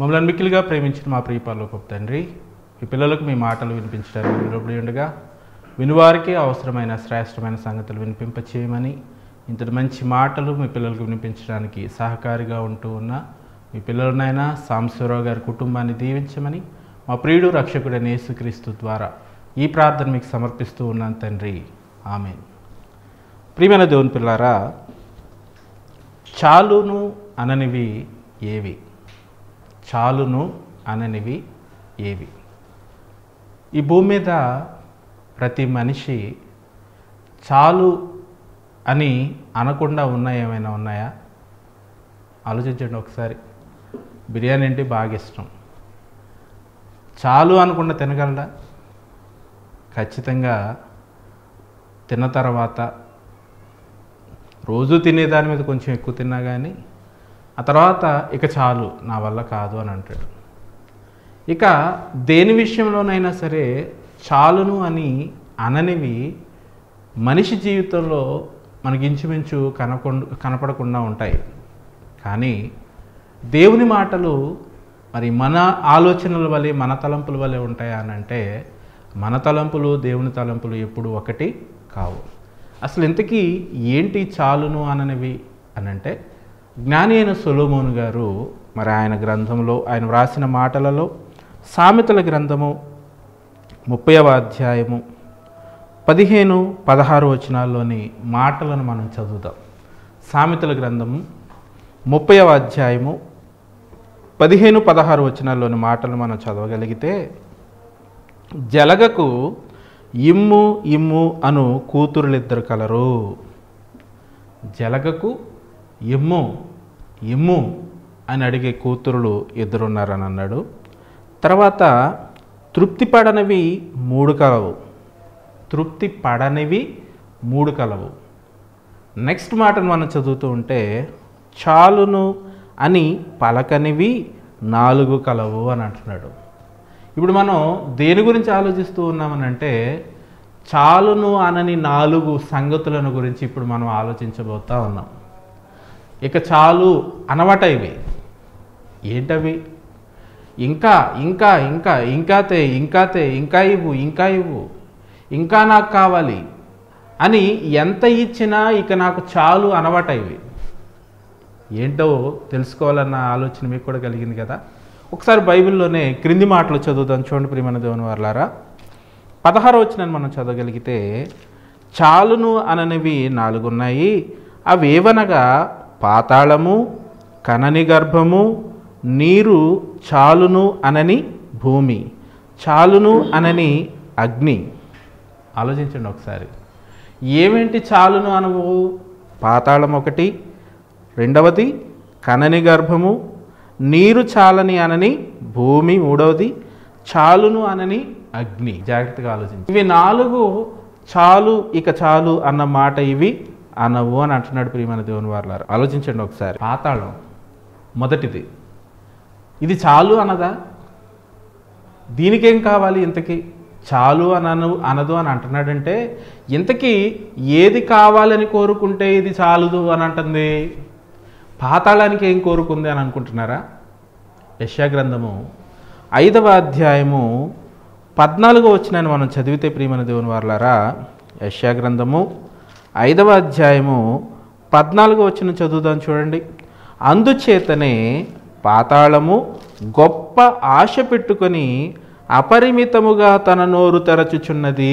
మమ్మల్ని మిక్కిలిగా ప్రేమించిన మా ప్రియపాలకు తండ్రి మీ పిల్లలకు మీ మాటలు వినిపించడానికి నిలబడి ఉండగా వినువారికి అవసరమైన శ్రేష్టమైన సంగతులు వినిపింప చేయమని ఇంతటి మంచి మాటలు మీ పిల్లలకు వినిపించడానికి సహకారిగా ఉంటూ ఉన్న మీ పిల్లలనైనా సాంబశివరావు గారి కుటుంబాన్ని దీవించమని మా ప్రియుడు రక్షకుడైన యేసుక్రీస్తు ద్వారా ఈ ప్రార్థన మీకు సమర్పిస్తూ ఉన్నాను తండ్రి ఆమె ప్రియమైన దేవుని పిల్లారా చాలును అననివి ఏవి చాలును అననివి ఏవి ఈ భూమి మీద ప్రతి మనిషి చాలు అని అనకుండా ఉన్నాయి ఏమైనా ఉన్నాయా ఆలోచించండి ఒకసారి బిర్యానీ అంటే బాగా ఇష్టం చాలు అనకుండా తినగలడా ఖచ్చితంగా తిన్న తర్వాత రోజు తినేదాని మీద కొంచెం ఎక్కువ తిన్నా కానీ ఆ తర్వాత ఇక చాలు నా వల్ల కాదు అని అంటాడు ఇక దేని విషయంలోనైనా సరే చాలును అని అననివి మనిషి జీవితంలో మనకి ఇంచుమించు కనకొండ కనపడకుండా ఉంటాయి కానీ దేవుని మాటలు మరి మన ఆలోచనల వలె మన తలంపుల వలె ఉంటాయా అని అంటే మన తలంపులు దేవుని తలంపులు ఎప్పుడు ఒకటి కావు అసలు ఇంతకీ ఏంటి చాలును అననివి అని అంటే జ్ఞాని అయిన సొలోమోను గారు మరి ఆయన గ్రంథంలో ఆయన వ్రాసిన మాటలలో సామెతల గ్రంథము ముప్పైవ అధ్యాయము పదిహేను పదహారు వచనాల్లోని మాటలను మనం చదువుదాం సామెతల గ్రంథము ముప్పైవ అధ్యాయము పదిహేను పదహారు వచనాల్లోని మాటలు మనం చదవగలిగితే జలగకు ఇమ్ము ఇమ్ము అను కూతురులిద్దరు కలరు జలగకు ఇమ్ము ఇమ్ము అని అడిగే కూతురులు ఇద్దరున్నారని అన్నాడు తర్వాత తృప్తి పడనివి మూడు కలవు తృప్తి పడనివి మూడు కలవు నెక్స్ట్ మాటను మనం చదువుతూ ఉంటే చాలును అని పలకనివి నాలుగు కలవు అని అంటున్నాడు ఇప్పుడు మనం దేని గురించి ఆలోచిస్తూ ఉన్నామనంటే చాలును అనని నాలుగు సంగతులను గురించి ఇప్పుడు మనం ఆలోచించబోతా ఉన్నాం ఇక చాలు అనమాట ఇవి ఏంటవి ఇంకా ఇంకా ఇంకా ఇంకా తే ఇంకా తే ఇంకా ఇవ్వు ఇంకా ఇవ్వు ఇంకా నాకు కావాలి అని ఎంత ఇచ్చినా ఇక నాకు చాలు అనమాట ఇవి ఏంటో తెలుసుకోవాలన్న ఆలోచన మీకు కూడా కలిగింది కదా ఒకసారి బైబిల్లోనే క్రింది మాటలు చదువుదాం చూడండి ప్రియమైన దేవుని వారులారా పదహారు వచ్చిన మనం చదవగలిగితే చాలును అననివి నాలుగున్నాయి అవేవనగా పాతాళము కనని గర్భము నీరు చాలును అనని భూమి చాలును అనని అగ్ని ఆలోచించండి ఒకసారి ఏమేంటి చాలును అనవు పాతాళం ఒకటి రెండవది కనని గర్భము నీరు చాలని అనని భూమి మూడవది చాలును అనని అగ్ని జాగ్రత్తగా ఆలోచించి ఇవి నాలుగు చాలు ఇక చాలు అన్న మాట ఇవి అనవు అని అంటున్నాడు ప్రియమైన దేవుని వారులారు ఆలోచించండి ఒకసారి పాతాళం మొదటిది ఇది చాలు అనదా దీనికేం కావాలి ఇంతకీ చాలు అనను అనదు అని అంటున్నాడంటే ఇంతకీ ఏది కావాలని కోరుకుంటే ఇది చాలుదు అని అంటుంది పాతాళానికి ఏం కోరుకుంది అని అనుకుంటున్నారా యశా గ్రంథము ఐదవ అధ్యాయము పద్నాలుగో వచ్చిన మనం చదివితే ప్రియమైన దేవుని వారులారా యశా గ్రంథము ఐదవ అధ్యాయము పద్నాలుగో వచ్చిన చదువుదాం చూడండి అందుచేతనే పాతాళము గొప్ప ఆశ పెట్టుకొని అపరిమితముగా తన నోరు తెరచుచున్నది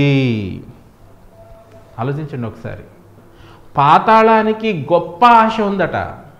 ఆలోచించండి ఒకసారి పాతాళానికి గొప్ప ఆశ ఉందట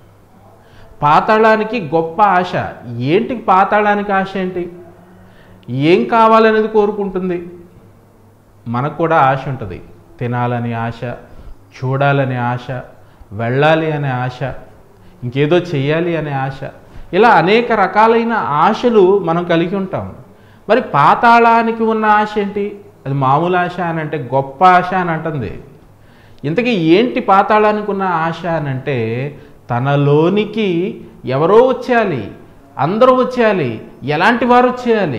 పాతాళానికి గొప్ప ఆశ ఏంటి పాతాళానికి ఆశ ఏంటి ఏం కావాలనేది కోరుకుంటుంది మనకు కూడా ఆశ ఉంటుంది తినాలని ఆశ చూడాలనే ఆశ వెళ్ళాలి అనే ఆశ ఇంకేదో చెయ్యాలి అనే ఆశ ఇలా అనేక రకాలైన ఆశలు మనం కలిగి ఉంటాం మరి పాతాళానికి ఉన్న ఆశ ఏంటి అది మామూలు ఆశ అని అంటే గొప్ప ఆశ అని అంటుంది ఇంతకీ ఏంటి పాతాళానికి ఉన్న ఆశ అని అంటే తనలోనికి ఎవరో వచ్చేయాలి అందరూ వచ్చేయాలి ఎలాంటి వారు వచ్చేయాలి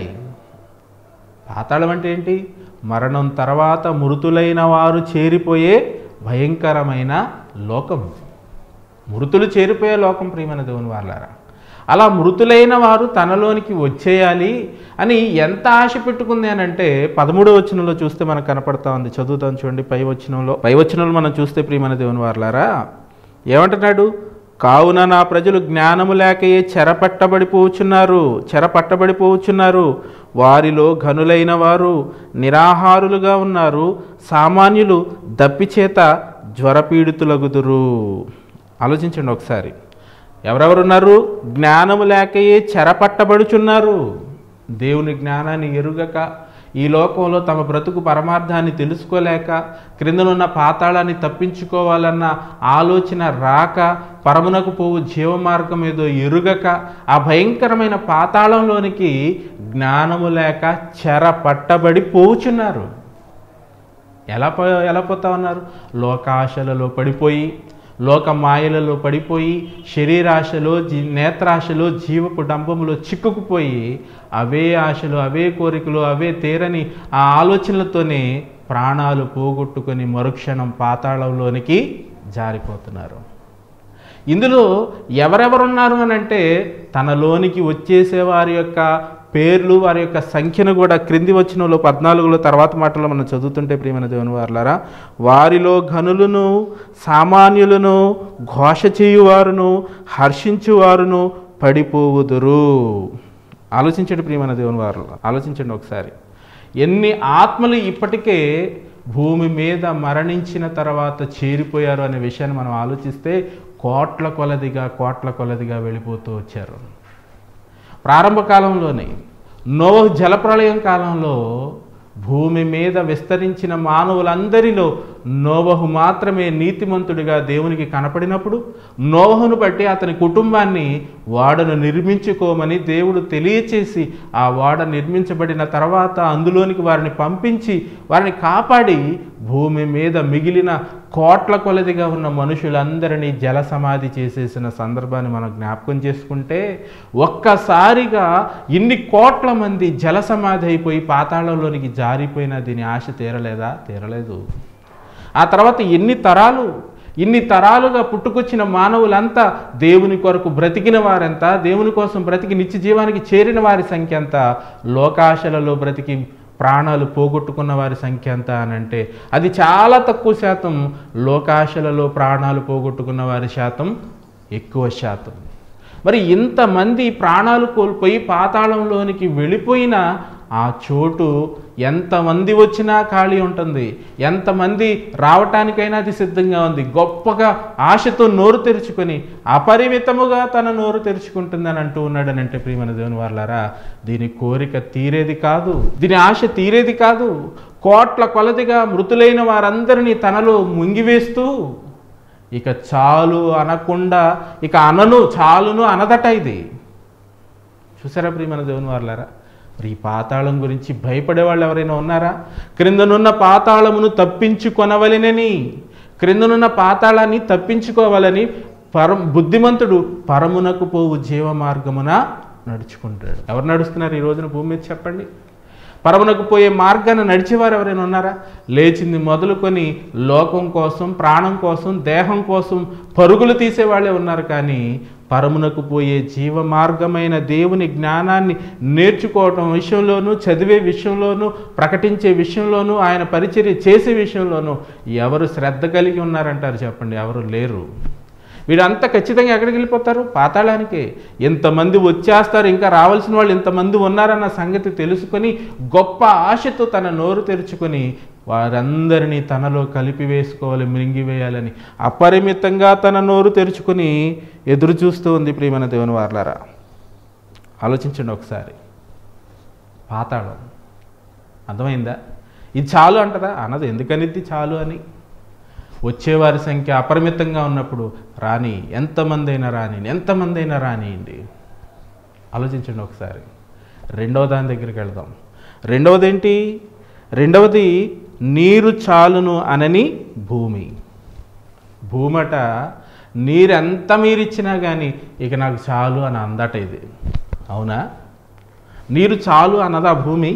పాతాళం అంటే ఏంటి మరణం తర్వాత మృతులైన వారు చేరిపోయే భయంకరమైన లోకం మృతులు చేరిపోయే లోకం ప్రియమైన దేవుని వాళ్ళారా అలా మృతులైన వారు తనలోనికి వచ్చేయాలి అని ఎంత ఆశ పెట్టుకుంది అని అంటే పదమూడవ వచనంలో చూస్తే మనకు కనపడతా ఉంది చదువుతాం చూడండి పై వచనంలో పై వచనంలో మనం చూస్తే ప్రియమైన దేవుని వారలారా ఏమంటున్నాడు కావున నా ప్రజలు జ్ఞానము లేకయే చెరపట్టబడిపోచున్నారు చెరపట్టబడిపోచున్నారు వారిలో ఘనులైన వారు నిరాహారులుగా ఉన్నారు సామాన్యులు దప్పిచేత జ్వరపీడితులగుదురు ఆలోచించండి ఒకసారి ఎవరెవరున్నారు జ్ఞానము లేకయే చెరపట్టబడుచున్నారు దేవుని జ్ఞానాన్ని ఎరుగక ఈ లోకంలో తమ బ్రతుకు పరమార్థాన్ని తెలుసుకోలేక క్రిందనున్న పాతాళాన్ని తప్పించుకోవాలన్న ఆలోచన రాక పరమునకు పోవు జీవమార్గం ఏదో ఎరుగక ఆ భయంకరమైన పాతాళంలోనికి జ్ఞానము లేక చెర పట్టబడి పోచున్నారు ఎలా పో ఎలా పోతా ఉన్నారు లోకాశలలో పడిపోయి లోక మాయలలో పడిపోయి శరీరాశలో జీ నేత్రాశలో జీవపు డంబములో చిక్కుకుపోయి అవే ఆశలు అవే కోరికలు అవే తీరని ఆ ఆలోచనలతోనే ప్రాణాలు పోగొట్టుకొని మరుక్షణం పాతాళంలోనికి జారిపోతున్నారు ఇందులో ఎవరెవరున్నారు అని అంటే తనలోనికి వచ్చేసే వారి యొక్క పేర్లు వారి యొక్క సంఖ్యను కూడా క్రింది వచ్చినలో పద్నాలుగులో తర్వాత మాటలో మనం చదువుతుంటే ప్రియమైన దేవుని వారులారా వారిలో ఘనులను సామాన్యులను ఘోష చేయువారును హర్షించువారును పడిపోవుదురు ఆలోచించండి ప్రియమైన దేవుని వారు ఆలోచించండి ఒకసారి ఎన్ని ఆత్మలు ఇప్పటికే భూమి మీద మరణించిన తర్వాత చేరిపోయారు అనే విషయాన్ని మనం ఆలోచిస్తే కోట్ల కొలదిగా కోట్ల కొలదిగా వెళ్ళిపోతూ వచ్చారు ప్రారంభ కాలంలోనే నోహ జలప్రళయం కాలంలో భూమి మీద విస్తరించిన మానవులందరిలో నోవహు మాత్రమే నీతిమంతుడిగా దేవునికి కనపడినప్పుడు నోవహును బట్టి అతని కుటుంబాన్ని వాడను నిర్మించుకోమని దేవుడు తెలియచేసి ఆ వాడ నిర్మించబడిన తర్వాత అందులోనికి వారిని పంపించి వారిని కాపాడి భూమి మీద మిగిలిన కోట్ల కొలదిగా ఉన్న మనుషులందరినీ జల సమాధి చేసేసిన సందర్భాన్ని మనం జ్ఞాపకం చేసుకుంటే ఒక్కసారిగా ఇన్ని కోట్ల మంది జల సమాధి అయిపోయి పాతాళంలోనికి జారిపోయినా దీని ఆశ తీరలేదా తీరలేదు ఆ తర్వాత ఎన్ని తరాలు ఇన్ని తరాలుగా పుట్టుకొచ్చిన మానవులంతా దేవుని కొరకు బ్రతికిన వారెంత దేవుని కోసం బ్రతికి నిత్య జీవానికి చేరిన వారి సంఖ్య ఎంత లోకాశలలో బ్రతికి ప్రాణాలు పోగొట్టుకున్న వారి సంఖ్య ఎంత అని అంటే అది చాలా తక్కువ శాతం లోకాశలలో ప్రాణాలు పోగొట్టుకున్న వారి శాతం ఎక్కువ శాతం మరి ఇంతమంది ప్రాణాలు కోల్పోయి పాతాళంలోనికి వెళ్ళిపోయిన ఆ చోటు ఎంతమంది వచ్చినా ఖాళీ ఉంటుంది ఎంతమంది రావటానికైనా అది సిద్ధంగా ఉంది గొప్పగా ఆశతో నోరు తెరుచుకొని అపరిమితముగా తన నోరు తెరుచుకుంటుందని అంటూ ఉన్నాడని అంటే ప్రియమైన దేవుని వాళ్ళారా దీని కోరిక తీరేది కాదు దీని ఆశ తీరేది కాదు కోట్ల కొలదిగా మృతులైన వారందరినీ తనలో ముంగివేస్తూ ఇక చాలు అనకుండా ఇక అనను చాలును అనదట ఇది చూసారా ప్రియమైన దేవుని వాళ్ళారా మరి ఈ పాతాళం గురించి భయపడే వాళ్ళు ఎవరైనా ఉన్నారా క్రిందనున్న పాతాళమును తప్పించుకొనవలెనని క్రిందనున్న పాతాళాన్ని తప్పించుకోవాలని పరం బుద్ధిమంతుడు పరమునకు పోవు జీవ మార్గమున నడుచుకుంటాడు ఎవరు నడుస్తున్నారు ఈ రోజున భూమి మీద చెప్పండి పరమునకు పోయే మార్గాన్ని నడిచేవారు ఎవరైనా ఉన్నారా లేచింది మొదలుకొని లోకం కోసం ప్రాణం కోసం దేహం కోసం పరుగులు తీసేవాళ్ళే ఉన్నారు కానీ పరమునకు పోయే జీవ మార్గమైన దేవుని జ్ఞానాన్ని నేర్చుకోవటం విషయంలోనూ చదివే విషయంలోనూ ప్రకటించే విషయంలోనూ ఆయన పరిచర్య చేసే విషయంలోనూ ఎవరు శ్రద్ధ కలిగి ఉన్నారంటారు చెప్పండి ఎవరు లేరు వీడంతా ఖచ్చితంగా ఎక్కడికి వెళ్ళిపోతారు పాతాళానికి ఎంతమంది వచ్చేస్తారు ఇంకా రావాల్సిన వాళ్ళు ఇంతమంది ఉన్నారన్న సంగతి తెలుసుకొని గొప్ప ఆశతో తన నోరు తెరుచుకొని వారందరినీ తనలో కలిపి వేసుకోవాలి మృంగివేయాలని అపరిమితంగా తన నోరు తెరుచుకొని ఎదురు చూస్తూ ఉంది ప్రియమైన దేవుని వార్లారా ఆలోచించండి ఒకసారి పాతాళం అర్థమైందా ఇది చాలు అంటదా అన్నది ఎందుకనిద్ది చాలు అని వచ్చేవారి సంఖ్య అపరిమితంగా ఉన్నప్పుడు రాని ఎంతమంది అయినా రాని ఎంతమంది అయినా రానియండి ఆలోచించండి ఒకసారి రెండవ దాని దగ్గరికి వెళ్దాం రెండవది ఏంటి రెండవది నీరు చాలును అనని భూమి భూమట నీరు ఎంత మీరిచ్చినా కానీ ఇక నాకు చాలు అని అందట ఇది అవునా నీరు చాలు అన్నదా భూమి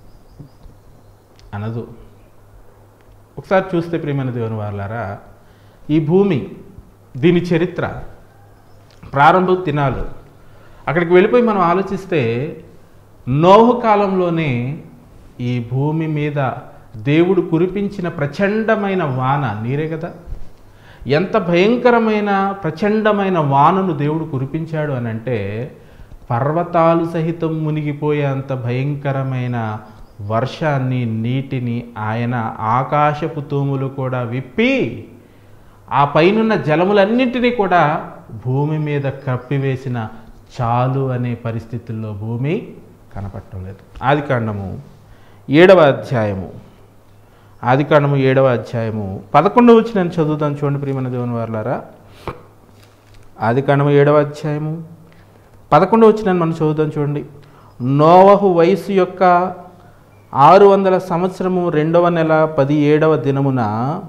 అనదు ఒకసారి చూస్తే ప్రియమైన దేవుని వాళ్ళారా ఈ భూమి దీని చరిత్ర ప్రారంభ దినాలు అక్కడికి వెళ్ళిపోయి మనం ఆలోచిస్తే నోహు కాలంలోనే ఈ భూమి మీద దేవుడు కురిపించిన ప్రచండమైన వాన నీరే కదా ఎంత భయంకరమైన ప్రచండమైన వానను దేవుడు కురిపించాడు అని అంటే పర్వతాలు సహితం మునిగిపోయేంత భయంకరమైన వర్షాన్ని నీటిని ఆయన ఆకాశపు తూములు కూడా విప్పి ఆ పైనున్న జలములన్నింటినీ కూడా భూమి మీద కప్పివేసిన చాలు అనే పరిస్థితుల్లో భూమి కనపడటం లేదు ఆది కాండము ఏడవ అధ్యాయము ఆది కాండము ఏడవ అధ్యాయము పదకొండు వచ్చి నేను చదువుతాను చూడండి ప్రియమైన దేవుని వారులారా ఆది కాండము ఏడవ అధ్యాయము పదకొండు వచ్చి నేను మనం చదువుతాం చూడండి నోవహు వయసు యొక్క ఆరు వందల సంవత్సరము రెండవ నెల పది ఏడవ దినమున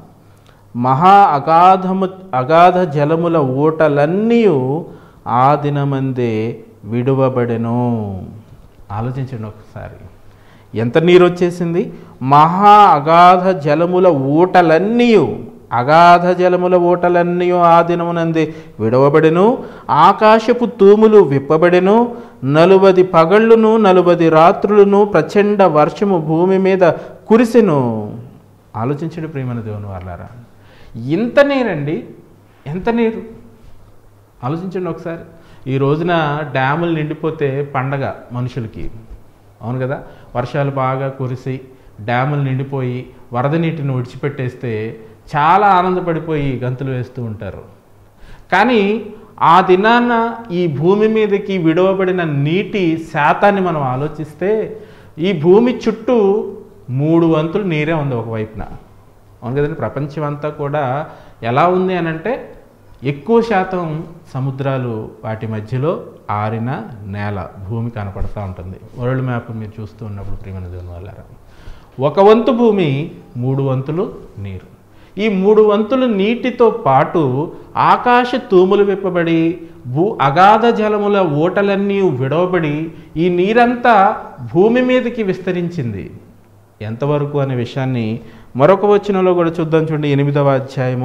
మహా అగాధము అగాధ జలముల ఊటలన్నీ ఆ దినమందే విడువబడెను ఆలోచించండి ఒకసారి ఎంత నీరు వచ్చేసింది మహా అగాధ జలముల ఊటలన్నీ అగాధ జలముల ఊటలన్నీ ఆ దినమునందే విడవబడెను ఆకాశపు తూములు విప్పబడెను నలుబది పగళ్ళును నలుబది రాత్రులను ప్రచండ వర్షము భూమి మీద కురిసెను ఆలోచించండి ప్రియమైన దేవుని వాళ్ళారా ఇంత నీరండి ఎంత నీరు ఆలోచించండి ఒకసారి ఈ రోజున డ్యాములు నిండిపోతే పండగ మనుషులకి అవును కదా వర్షాలు బాగా కురిసి డ్యాములు నిండిపోయి వరద నీటిని విడిచిపెట్టేస్తే చాలా ఆనందపడిపోయి గంతులు వేస్తూ ఉంటారు కానీ ఆ దినాన ఈ భూమి మీదకి విడవబడిన నీటి శాతాన్ని మనం ఆలోచిస్తే ఈ భూమి చుట్టూ మూడు వంతులు నీరే ఉంది ఒకవైపున అవును కదండి ప్రపంచం అంతా కూడా ఎలా ఉంది అని అంటే ఎక్కువ శాతం సముద్రాలు వాటి మధ్యలో ఆరిన నేల భూమి కనపడుతూ ఉంటుంది వరల్డ్ మ్యాప్ మీరు చూస్తూ ఉన్నప్పుడు ప్రియమైన దేవుని వాళ్ళారా ఒక వంతు భూమి మూడు వంతులు నీరు ఈ మూడు వంతులు నీటితో పాటు ఆకాశ తూములు విప్పబడి భూ అగాధ జలముల ఓటలన్నీ విడవబడి ఈ నీరంతా భూమి మీదకి విస్తరించింది ఎంతవరకు అనే విషయాన్ని మరొక వచనంలో కూడా చూద్దాం చూడండి ఎనిమిదవ అధ్యాయము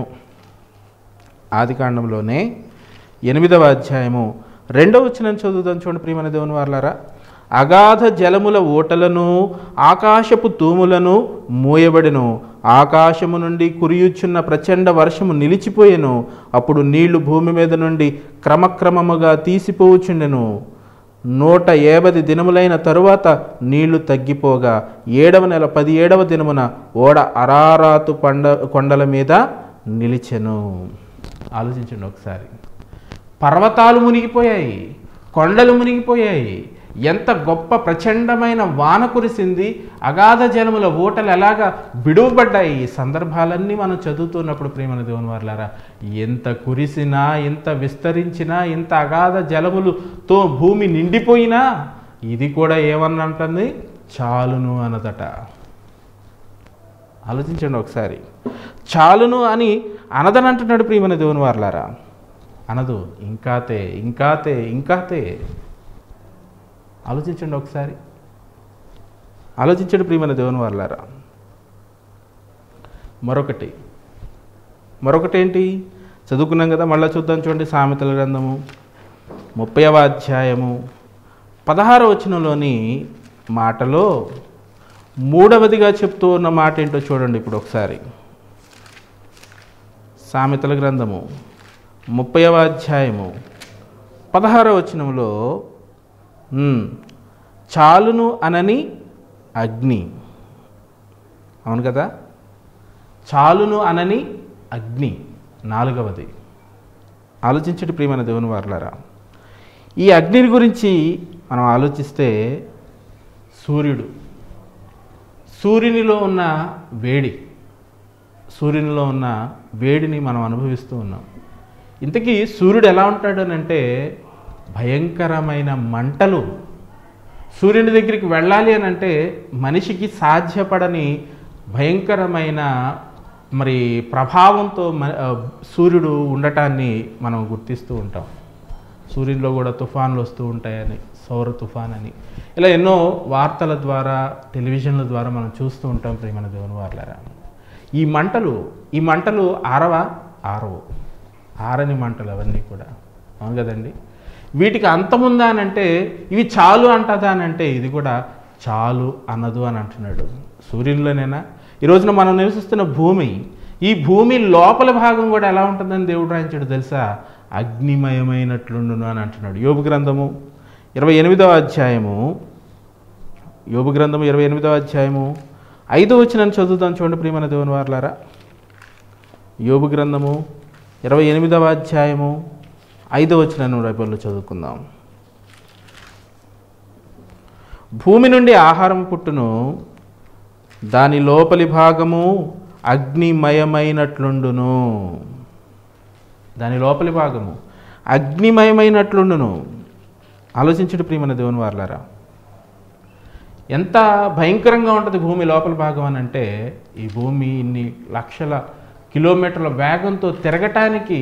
ఆదికాండంలోనే ఎనిమిదవ అధ్యాయము రెండవ వచనం చదువుదాం చూడండి ప్రియమైన దేవుని వార్లారా అగాధ జలముల ఓటలను ఆకాశపు తూములను మూయబడెను ఆకాశము నుండి కురియుచున్న ప్రచండ వర్షము నిలిచిపోయెను అప్పుడు నీళ్లు భూమి మీద నుండి క్రమక్రమముగా తీసిపోవుచుండెను నూట ఏబది దినములైన తరువాత నీళ్లు తగ్గిపోగా ఏడవ నెల పది ఏడవ దినమున ఓడ అరారాతు పండ కొండల మీద నిలిచెను ఆలోచించండి ఒకసారి పర్వతాలు మునిగిపోయాయి కొండలు మునిగిపోయాయి ఎంత గొప్ప ప్రచండమైన వాన కురిసింది అగాధ జలముల ఓటలు ఎలాగా విడువబడ్డాయి ఈ సందర్భాలన్నీ మనం చదువుతున్నప్పుడు ప్రేమల దేవుని వారులారా ఎంత కురిసినా ఎంత విస్తరించినా ఎంత అగాధ జలములతో భూమి నిండిపోయినా ఇది కూడా ఏమన్నా అంటుంది చాలును అన్నదట ఆలోచించండి ఒకసారి చాలును అని అనదనంటున్నాడు ప్రియమైన దేవుని వారులారా అనదు ఇంకాతే ఇంకాతే ఇంకాతే ఆలోచించండి ఒకసారి ఆలోచించండి ప్రియమైన దేవుని వారులారా మరొకటి మరొకటి ఏంటి చదువుకున్నాం కదా మళ్ళీ చూద్దాం చూడండి సామెతల గ్రంథము ముప్పైవ అధ్యాయము పదహారవ వచనంలోని మాటలో మూడవదిగా చెప్తూ ఉన్న మాట ఏంటో చూడండి ఇప్పుడు ఒకసారి సామెతల గ్రంథము ముప్పైవ అధ్యాయము పదహారవ వచనంలో ఉమ్, చాలును అనని అగ్ని అవును కదా చాలును అనని అగ్ని నాలుగవది ఆలోచించండి ప్రియమైన దేవుని వారులారా ఈ అగ్ని గురించి మనం ఆలోచిస్తే సూర్యుడు సూర్యునిలో ఉన్న వేడి సూర్యునిలో ఉన్న వేడిని మనం అనుభవిస్తూ ఉన్నాం ఇంతకీ సూర్యుడు ఎలా ఉంటాడు అని అంటే భయంకరమైన మంటలు సూర్యుని దగ్గరికి వెళ్ళాలి అని అంటే మనిషికి సాధ్యపడని భయంకరమైన మరి ప్రభావంతో మ- ఆ, సూర్యుడు ఉండటాన్ని మనం గుర్తిస్తూ ఉంటాం సూర్యునిలో కూడా తుఫాన్లు వస్తూ ఉంటాయని సౌర తుఫాన్ అని ఇలా ఎన్నో వార్తల ద్వారా టెలివిజన్ల ద్వారా మనం చూస్తూ ఉంటాం ప్రియమైన దేవుని వార్లారా ఈ మంటలు ఈ మంటలు ఆరవ ఆరవు ఆరని మంటలు అవన్నీ కూడా అవును కదండి వీటికి అంతముందా అని అంటే ఇవి చాలు అంటదా అని అంటే ఇది కూడా చాలు అనదు అని అంటున్నాడు సూర్యునిలోనేనా ఈ రోజున మనం నివసిస్తున్న భూమి ఈ భూమి లోపల భాగం కూడా ఎలా ఉంటుందని దేవుడు రాయించాడు తెలుసా అగ్నిమయమైనట్లుండును అని అంటున్నాడు యోగు గ్రంథము ఇరవై ఎనిమిదవ అధ్యాయము యోగు గ్రంథము ఇరవై ఎనిమిదవ అధ్యాయము ఐదో వచ్చిన చదువుదాం చూడండి ప్రియమైన దేవుని వారులారా యోగు గ్రంథము ఇరవై ఎనిమిదవ అధ్యాయము ఐదో వచ్చిన రేపల్లో చదువుకుందాం భూమి నుండి ఆహారం పుట్టును దాని లోపలి భాగము అగ్నిమయమైనట్లుండును దాని లోపలి భాగము అగ్నిమయమైనట్లుండును ఆలోచించుడు ప్రియమైన దేవుని వారులారా ఎంత భయంకరంగా ఉంటుంది భూమి లోపల భాగం అని అంటే ఈ భూమి ఇన్ని లక్షల కిలోమీటర్ల వేగంతో తిరగటానికి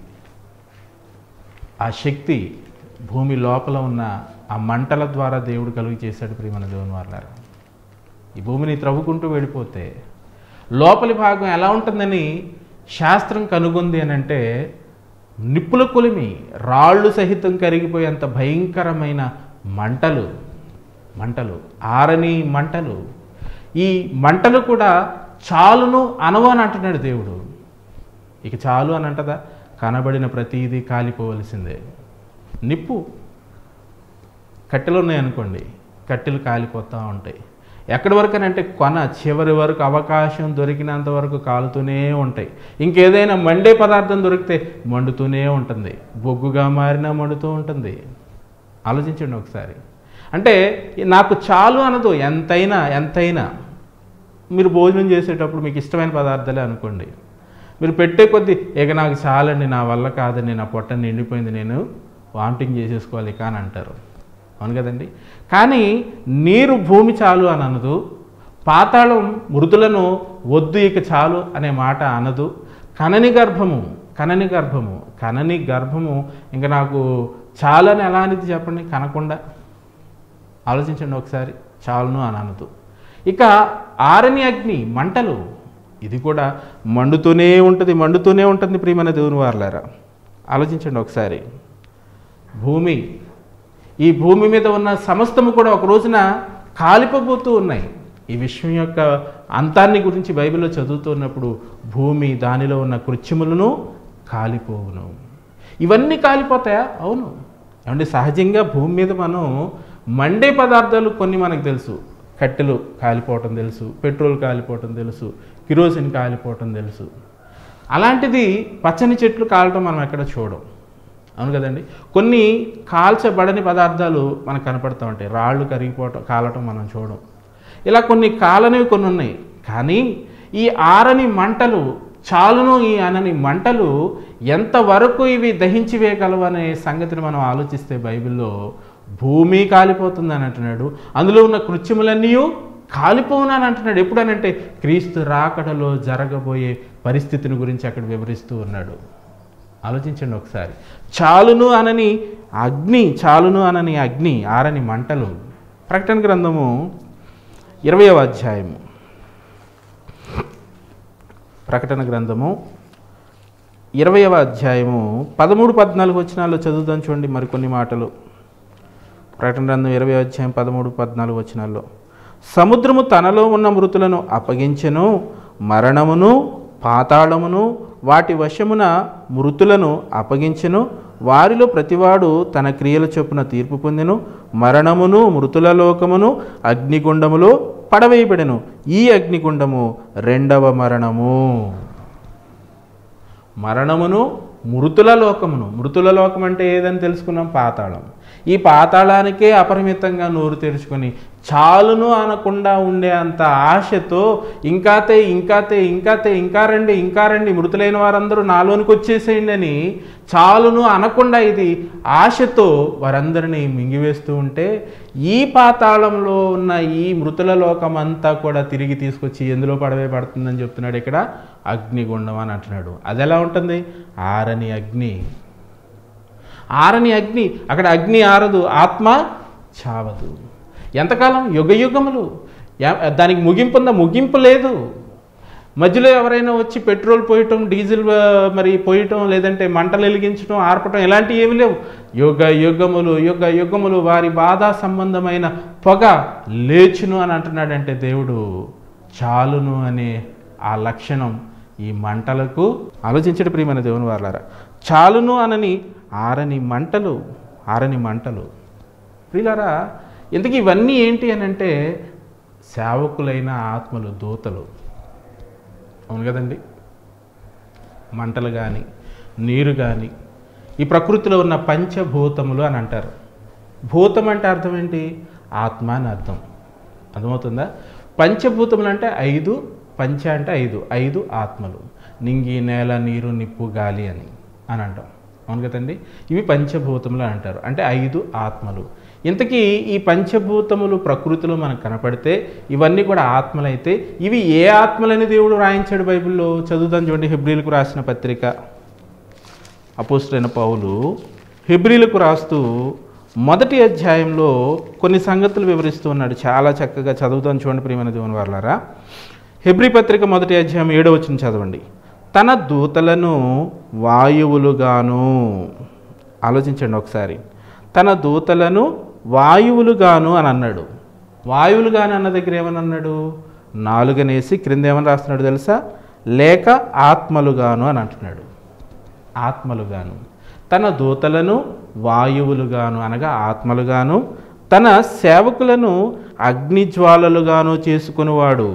ఆ శక్తి భూమి లోపల ఉన్న ఆ మంటల ద్వారా దేవుడు కలుగు చేశాడు ప్రియమైన దేవుని వారులారా ఈ భూమిని త్రవ్వుకుంటూ వెళ్ళిపోతే లోపలి భాగం ఎలా ఉంటుందని శాస్త్రం కనుగొంది అని అంటే నిప్పుల కొలిమి రాళ్ళు సహితం కరిగిపోయేంత భయంకరమైన మంటలు మంటలు ఆరని మంటలు ఈ మంటలు కూడా చాలును అనవు అని అంటున్నాడు దేవుడు ఇక చాలు అని అంటదా కనబడిన ప్రతిదీ కాలిపోవలసిందే నిప్పు కట్టెలు ఉన్నాయనుకోండి కట్టెలు కాలిపోతూ ఉంటాయి ఎక్కడి వరకు అని అంటే కొన చివరి వరకు అవకాశం దొరికినంత వరకు కాలుతూనే ఉంటాయి ఇంకేదైనా మండే పదార్థం దొరికితే మండుతూనే ఉంటుంది బొగ్గుగా మారినా మండుతూ ఉంటుంది ఆలోచించండి ఒకసారి అంటే నాకు చాలు అనదు ఎంతైనా ఎంతైనా మీరు భోజనం చేసేటప్పుడు మీకు ఇష్టమైన పదార్థాలే అనుకోండి మీరు పెట్టే కొద్దీ ఇక నాకు చాలండి నా వల్ల కాదండి నా పొట్ట నిండిపోయింది నేను వామిటింగ్ చేసేసుకోవాలి ఇక అని అంటారు అవును కదండి కానీ నీరు భూమి చాలు అని అనదు పాతాళం మృదులను వద్దు ఇక చాలు అనే మాట అనదు కనని గర్భము కనని గర్భము కనని గర్భము ఇంకా నాకు చాలని ఎలా అనేది చెప్పండి కనకుండా ఆలోచించండి ఒకసారి చాలును అని అనదు ఇక ఆరని అగ్ని మంటలు ఇది కూడా మండుతూనే ఉంటుంది మండుతూనే ఉంటుంది ప్రియమైన దేవుని వారులారా ఆలోచించండి ఒకసారి భూమి ఈ భూమి మీద ఉన్న సమస్తము కూడా ఒక రోజున కాలిపోబోతూ ఉన్నాయి ఈ విశ్వం యొక్క అంతాన్ని గురించి బైబిల్లో చదువుతున్నప్పుడు భూమి దానిలో ఉన్న కృత్యములను కాలిపోవును ఇవన్నీ కాలిపోతాయా అవును ఏమంటే సహజంగా భూమి మీద మనం మండే పదార్థాలు కొన్ని మనకు తెలుసు కట్టెలు కాలిపోవటం తెలుసు పెట్రోల్ కాలిపోవటం తెలుసు కిరోసిన్ కాలిపోవటం తెలుసు అలాంటిది పచ్చని చెట్లు కాలటం మనం ఎక్కడ చూడం అవును కదండి కొన్ని కాల్చబడని పదార్థాలు మనకు కనపడుతూ ఉంటాయి రాళ్ళు కరిగిపోవటం కాలటం మనం చూడం ఇలా కొన్ని కాలనివి కొన్ని ఉన్నాయి కానీ ఈ ఆరని మంటలు చాలును ఈ అనని మంటలు ఎంతవరకు ఇవి దహించి వేయగలవు అనే సంగతిని మనం ఆలోచిస్తే బైబిల్లో భూమి కాలిపోతుందని అంటున్నాడు అందులో ఉన్న కృత్యములన్నీ కాలిపోవునని అంటున్నాడు ఎప్పుడనంటే క్రీస్తు రాకడలో జరగబోయే పరిస్థితిని గురించి అక్కడ వివరిస్తూ ఉన్నాడు ఆలోచించండి ఒకసారి చాలును అనని అగ్ని చాలును అనని అగ్ని ఆరని మంటలు ప్రకటన గ్రంథము ఇరవయవ అధ్యాయము ప్రకటన గ్రంథము ఇరవయవ అధ్యాయము పదమూడు పద్నాలుగు వచనాల్లో చదువుదాం చూడండి మరికొన్ని మాటలు ప్రకటన గ్రంథం ఇరవై అధ్యాయం పదమూడు పద్నాలుగు వచనాల్లో సముద్రము తనలో ఉన్న మృతులను అప్పగించెను మరణమును పాతాళమును వాటి వశమున మృతులను అప్పగించెను వారిలో ప్రతివాడు తన క్రియల చొప్పున తీర్పు పొందెను మరణమును మృతుల లోకమును అగ్నిగుండములో పడవేయబడెను ఈ అగ్నిగుండము రెండవ మరణము మరణమును మృతుల లోకమును మృతుల లోకం అంటే ఏదని తెలుసుకున్నాం పాతాళం ఈ పాతాళానికే అపరిమితంగా నోరు తెరుచుకొని చాలును అనకుండా ఉండే అంత ఆశతో ఇంకాతే ఇంకాతే ఇంకాతే ఇంకా రండి ఇంకా రండి మృతులైన వారందరూ నాలోనికి వచ్చేసేయండి అని చాలును అనకుండా ఇది ఆశతో వారందరినీ మింగివేస్తూ ఉంటే ఈ పాతాళంలో ఉన్న ఈ మృతుల లోకం అంతా కూడా తిరిగి తీసుకొచ్చి ఎందులో పడవే పడుతుందని చెప్తున్నాడు ఇక్కడ అగ్నిగుండం అని అంటున్నాడు అది ఎలా ఉంటుంది ఆరని అగ్ని ఆరని అగ్ని అక్కడ అగ్ని ఆరదు ఆత్మ చావదు ఎంతకాలం యుగ యుగములు ఎ- దానికి ముగింపు ఉందా ముగింపు లేదు మధ్యలో ఎవరైనా వచ్చి పెట్రోల్ పోయటం డీజిల్ ఆ, మరి పోయటం లేదంటే మంటలు వెలిగించడం ఆర్పటం ఇలాంటివి ఏమి లేవు యుగ యుగములు యుగ యుగములు వారి బాధా సంబంధమైన పొగ లేచును అని అంటున్నాడంటే దేవుడు చాలును అనే ఆ లక్షణం ఈ మంటలకు ఆలోచించడం ప్రియమైన దేవుని వాళ్ళారా చాలును అనని ఆరని మంటలు ఆరని మంటలు ప్రియులారా ఇంతకీ ఇవన్నీ ఏంటి అని అంటే సేవకులైన ఆత్మలు దూతలు అవును కదండి మంటలు కానీ నీరు కానీ ఈ ప్రకృతిలో ఉన్న పంచభూతములు అని అంటారు భూతం అంటే అర్థం ఏంటి ఆత్మ అని అర్థం అర్థమవుతుందా పంచభూతములు అంటే ఐదు పంచ అంటే ఐదు ఐదు ఆత్మలు నింగి నేల నీరు నిప్పు గాలి అని అని అంటాం అవును కదండి ఇవి పంచభూతములు అని అంటారు అంటే ఐదు ఆత్మలు ఇంతకీ ఈ పంచభూతములు ప్రకృతిలో మనకు కనపడితే ఇవన్నీ కూడా ఆత్మలైతే ఇవి ఏ ఆత్మలని దేవుడు రాయించాడు బైబిల్లో చదువుదాం చూడండి హెబ్రిలకు రాసిన పత్రిక అపోస్టైన పౌలు హెబ్రిలకు రాస్తూ మొదటి అధ్యాయంలో కొన్ని సంగతులు వివరిస్తూ ఉన్నాడు చాలా చక్కగా చదువుతాను చూడండి ప్రియమైన దేవుని వాళ్ళారా హెబ్రి పత్రిక మొదటి అధ్యాయం ఏడో వచ్చిన చదవండి తన దూతలను వాయువులుగాను ఆలోచించండి ఒకసారి తన దూతలను వాయువులుగాను అని అన్నాడు వాయువులుగాను అన్న దగ్గర ఏమని అన్నాడు నాలుగనేసి క్రింద ఏమని రాస్తున్నాడు తెలుసా లేక ఆత్మలుగాను అని అంటున్నాడు ఆత్మలుగాను తన దూతలను వాయువులుగాను అనగా ఆత్మలుగాను తన సేవకులను అగ్నిజ్వాలలుగాను చేసుకునేవాడు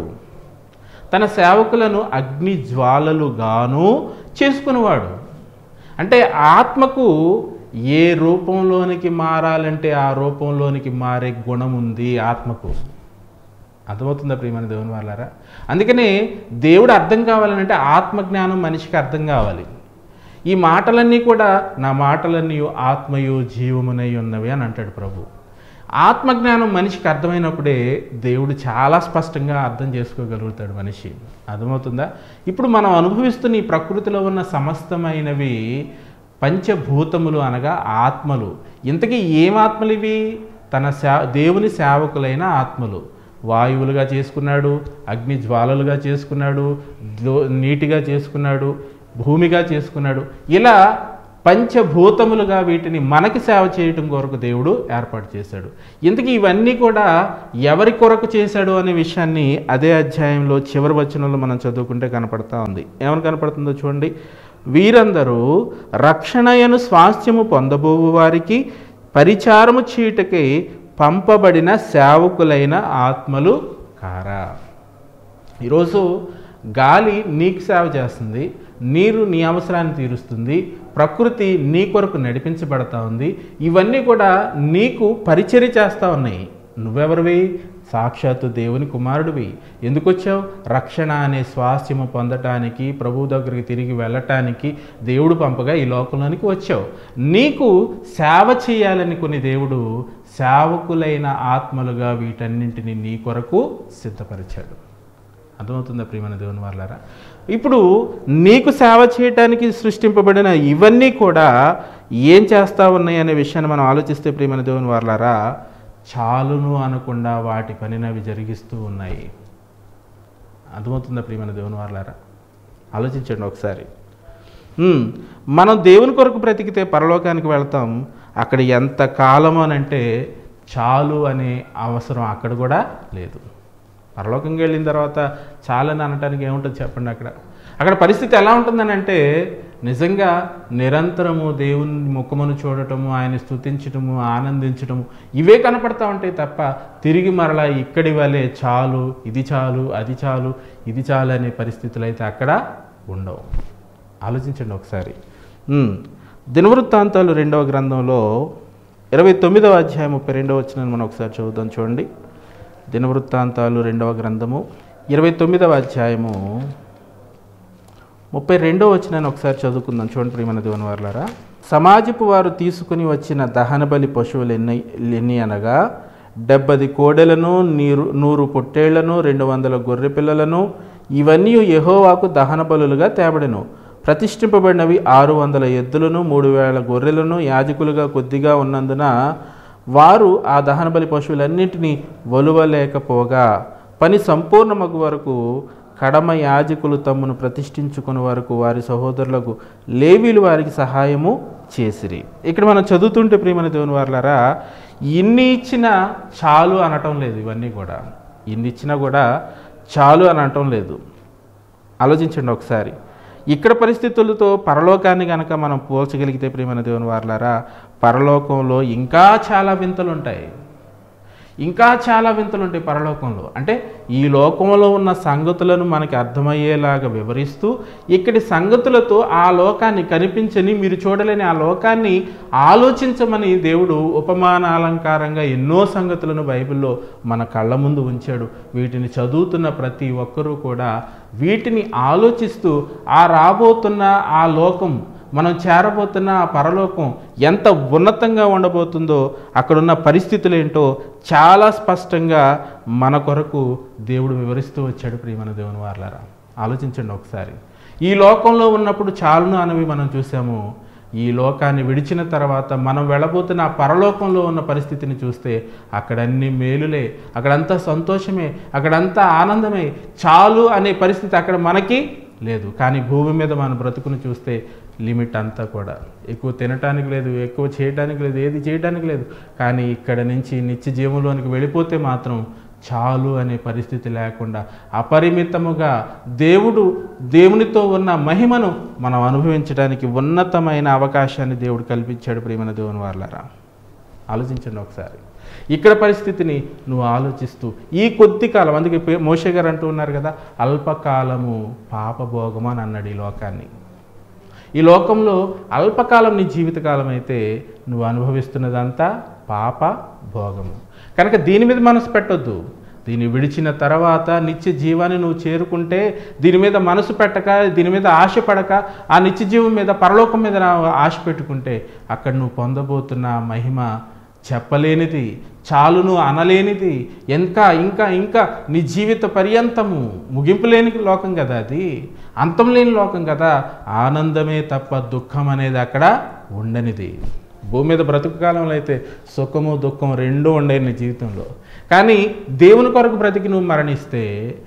తన సేవకులను అగ్ని జ్వాలలుగాను చేసుకునేవాడు అంటే ఆత్మకు ఏ రూపంలోనికి మారాలంటే ఆ రూపంలోనికి మారే గుణం ఉంది ఆత్మకు అర్థమవుతుందా ప్రియమైన దేవుని వాళ్ళారా అందుకనే దేవుడు అర్థం కావాలంటే ఆత్మజ్ఞానం మనిషికి అర్థం కావాలి ఈ మాటలన్నీ కూడా నా మాటలన్నీ ఆత్మయు జీవమునై ఉన్నవి అని అంటాడు ప్రభు ఆత్మజ్ఞానం మనిషికి అర్థమైనప్పుడే దేవుడు చాలా స్పష్టంగా అర్థం చేసుకోగలుగుతాడు మనిషి అర్థమవుతుందా ఇప్పుడు మనం అనుభవిస్తున్న ఈ ప్రకృతిలో ఉన్న సమస్తమైనవి పంచభూతములు అనగా ఆత్మలు ఇంతకీ ఏం ఆత్మలు ఇవి తన సే దేవుని సేవకులైన ఆత్మలు వాయువులుగా చేసుకున్నాడు అగ్ని జ్వాలలుగా చేసుకున్నాడు ద్లో- నీటిగా చేసుకున్నాడు భూమిగా చేసుకున్నాడు ఇలా పంచభూతములుగా వీటిని మనకి సేవ చేయటం కొరకు దేవుడు ఏర్పాటు చేశాడు ఇంతకీ ఇవన్నీ కూడా ఎవరి కొరకు చేశాడు అనే విషయాన్ని అదే అధ్యాయంలో చివరి వచనంలో మనం చదువుకుంటే కనపడతా ఉంది ఏమని కనపడుతుందో చూడండి వీరందరూ రక్షణయను స్వాస్థ్యము పొందబోవు వారికి పరిచారము చీటకై పంపబడిన సేవకులైన ఆత్మలు కారా ఈరోజు గాలి నీకు సేవ చేస్తుంది నీరు నీ అవసరాన్ని తీరుస్తుంది ప్రకృతి నీ కొరకు నడిపించబడతా ఉంది ఇవన్నీ కూడా నీకు పరిచర్య చేస్తూ ఉన్నాయి నువ్వెవరివి సాక్షాత్తు దేవుని కుమారుడివి ఎందుకు వచ్చావు రక్షణ అనే స్వాస్థ్యము పొందటానికి ప్రభు దగ్గరికి తిరిగి వెళ్ళటానికి దేవుడు పంపగా ఈ లోకంలోనికి వచ్చావు నీకు సేవ చేయాలని కొన్ని దేవుడు సేవకులైన ఆత్మలుగా వీటన్నింటిని నీ కొరకు సిద్ధపరిచాడు అర్థమవుతుందా ప్రియమైన దేవుని వాళ్ళారా ఇప్పుడు నీకు సేవ చేయటానికి సృష్టింపబడిన ఇవన్నీ కూడా ఏం చేస్తా ఉన్నాయి అనే విషయాన్ని మనం ఆలోచిస్తే ప్రియమైన దేవుని వాళ్ళారా చాలును అనకుండా వాటి పనిని అవి జరిగిస్తూ ఉన్నాయి అర్థమవుతుందా ప్రియమైన దేవుని వాళ్ళారా ఆలోచించండి ఒకసారి ఉమ్, మనం దేవుని కొరకు బ్రతికితే పరలోకానికి వెళ్తాం అక్కడ ఎంత కాలం అని అంటే చాలు అనే అవసరం అక్కడ కూడా లేదు పరలోకంకి వెళ్ళిన తర్వాత చాలని అనటానికి ఏముంటుంది చెప్పండి అక్కడ అక్కడ పరిస్థితి ఎలా ఉంటుందని అంటే నిజంగా నిరంతరము దేవుని ముఖమును చూడటము ఆయన స్తుతించటము ఆనందించటము ఇవే కనపడతా ఉంటాయి తప్ప తిరిగి మరలా ఇక్కడి వలె చాలు ఇది చాలు అది చాలు ఇది చాలు అనే పరిస్థితులు అయితే అక్కడ ఉండవు ఆలోచించండి ఒకసారి ఉమ్. దినవృత్తాంతాలు రెండవ గ్రంథంలో ఇరవై తొమ్మిదవ అధ్యాయం ముప్పై రెండవ వచ్చిన మనం ఒకసారి చదువుదాం చూడండి దినవృత్తాంతాలు రెండవ గ్రంథము ఇరవై తొమ్మిదవ అధ్యాయము ముప్పై రెండవ వచ్చిన ఒకసారి చదువుకుందాం చూడండి ప్రియమైన దేవుని వారులారా సమాజపు వారు తీసుకుని వచ్చిన దహన బలి పశువులు ఎన్ని ఎన్ని అనగా డెబ్బది కోడెలను నీరు నూరు పొట్టేళ్లను రెండు వందల గొర్రె పిల్లలను ఇవన్నీ యెహోవాకు దహన బలులుగా తేబడెను ప్రతిష్ఠింపబడినవి ఆరు వందల ఎద్దులను మూడు వేల గొర్రెలను యాజకులుగా కొద్దిగా ఉన్నందున వారు ఆ దహన బలి పశువులన్నింటినీ వలువలేకపోగా పని సంపూర్ణమగు వరకు కడమ యాజకులు తమ్మును ప్రతిష్ఠించుకుని వరకు వారి సహోదరులకు లేవీలు వారికి సహాయము చేసిరి ఇక్కడ మనం చదువుతుంటే ప్రియమైన దేవుని వారులారా ఇన్ని ఇచ్చినా చాలు అనటం లేదు ఇవన్నీ కూడా ఇన్ని ఇచ్చినా కూడా చాలు అని అనటం లేదు ఆలోచించండి ఒకసారి ఇక్కడ పరిస్థితులతో పరలోకాన్ని కనుక మనం పోల్చగలిగితే ప్రియమైన దేవుని వారులారా పరలోకంలో ఇంకా చాలా వింతలు ఉంటాయి ఇంకా చాలా వింతలు ఉంటాయి పరలోకంలో అంటే ఈ లోకంలో ఉన్న సంగతులను మనకి అర్థమయ్యేలాగా వివరిస్తూ ఇక్కడి సంగతులతో ఆ లోకాన్ని కనిపించని మీరు చూడలేని ఆ లోకాన్ని ఆలోచించమని దేవుడు ఉపమాన అలంకారంగా ఎన్నో సంగతులను బైబిల్లో మన కళ్ళ ముందు ఉంచాడు వీటిని చదువుతున్న ప్రతి ఒక్కరూ కూడా వీటిని ఆలోచిస్తూ ఆ రాబోతున్న ఆ లోకం మనం చేరబోతున్న ఆ పరలోకం ఎంత ఉన్నతంగా ఉండబోతుందో అక్కడున్న పరిస్థితులు ఏంటో చాలా స్పష్టంగా మన కొరకు దేవుడు వివరిస్తూ వచ్చాడు ప్రియమైన దేవుని వార్లారా ఆలోచించండి ఒకసారి ఈ లోకంలో ఉన్నప్పుడు చాలును అనేవి మనం చూసాము ఈ లోకాన్ని విడిచిన తర్వాత మనం వెళ్ళబోతున్న ఆ పరలోకంలో ఉన్న పరిస్థితిని చూస్తే అక్కడన్ని మేలులే అక్కడంతా సంతోషమే అక్కడంతా ఆనందమే చాలు అనే పరిస్థితి అక్కడ మనకి లేదు కానీ భూమి మీద మన బ్రతుకును చూస్తే లిమిట్ అంతా కూడా ఎక్కువ తినటానికి లేదు ఎక్కువ చేయడానికి లేదు ఏది చేయడానికి లేదు కానీ ఇక్కడ నుంచి నిత్య జీవంలోనికి వెళ్ళిపోతే మాత్రం చాలు అనే పరిస్థితి లేకుండా అపరిమితముగా దేవుడు దేవునితో ఉన్న మహిమను మనం అనుభవించడానికి ఉన్నతమైన అవకాశాన్ని దేవుడు కల్పించాడు ప్రియమైన దేవుని వాళ్ళరా ఆలోచించండి ఒకసారి ఇక్కడ పరిస్థితిని నువ్వు ఆలోచిస్తూ ఈ కొద్ది కాలం అందుకే పే- మోషే గారు అంటూ ఉన్నారు కదా అల్పకాలము పాపభోగము అని అన్నాడు ఈ లోకాన్ని ఈ లోకంలో అల్పకాలం నీ జీవితకాలం అయితే నువ్వు అనుభవిస్తున్నదంతా పాప భోగము కనుక దీని మీద మనసు పెట్టొద్దు దీన్ని విడిచిన తర్వాత నిత్య జీవాన్ని నువ్వు చేరుకుంటే దీని మీద మనసు పెట్టక దీని మీద ఆశ పడక ఆ నిత్య జీవం మీద పరలోకం మీద నా ఆశ పెట్టుకుంటే అక్కడ నువ్వు పొందబోతున్న ఆ మహిమ చెప్పలేనిది చాలును అనలేనిది ఇంకా ఇంకా ఇంకా నీ జీవిత పర్యంతము ముగింపు లేని లోకం కదా అది అంతం లేని లోకం కదా ఆనందమే తప్ప దుఃఖం అనేది అక్కడ ఉండనిది భూమి మీద బ్రతుకు కాలంలో అయితే సుఖము దుఃఖం రెండూ ఉండే నీ జీవితంలో కానీ దేవుని కొరకు బ్రతికి నువ్వు మరణిస్తే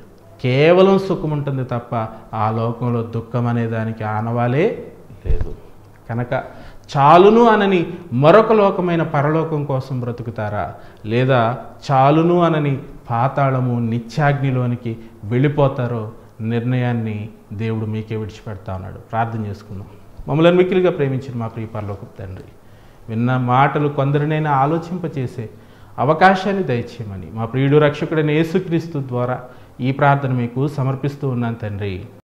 కేవలం సుఖం ఉంటుంది తప్ప ఆ లోకంలో దుఃఖం అనే దానికి ఆనవాలే లేదు కనుక చాలును అనని మరొక లోకమైన పరలోకం కోసం బ్రతుకుతారా లేదా చాలును అనని పాతాళము నిత్యాగ్నిలోనికి వెళ్ళిపోతారో నిర్ణయాన్ని దేవుడు మీకే విడిచిపెడతా ఉన్నాడు ప్రార్థన చేసుకుందాం మమ్మల్ని మిక్కిలిగా ప్రేమించిన మా ప్రియ పరలోకపు తండ్రి విన్న మాటలు కొందరినైనా ఆలోచింపచేసే అవకాశాన్ని దయచేయమని మా ప్రియుడు రక్షకుడైన యేసుక్రీస్తు ద్వారా ఈ ప్రార్థన మీకు సమర్పిస్తూ ఉన్నాను తండ్రి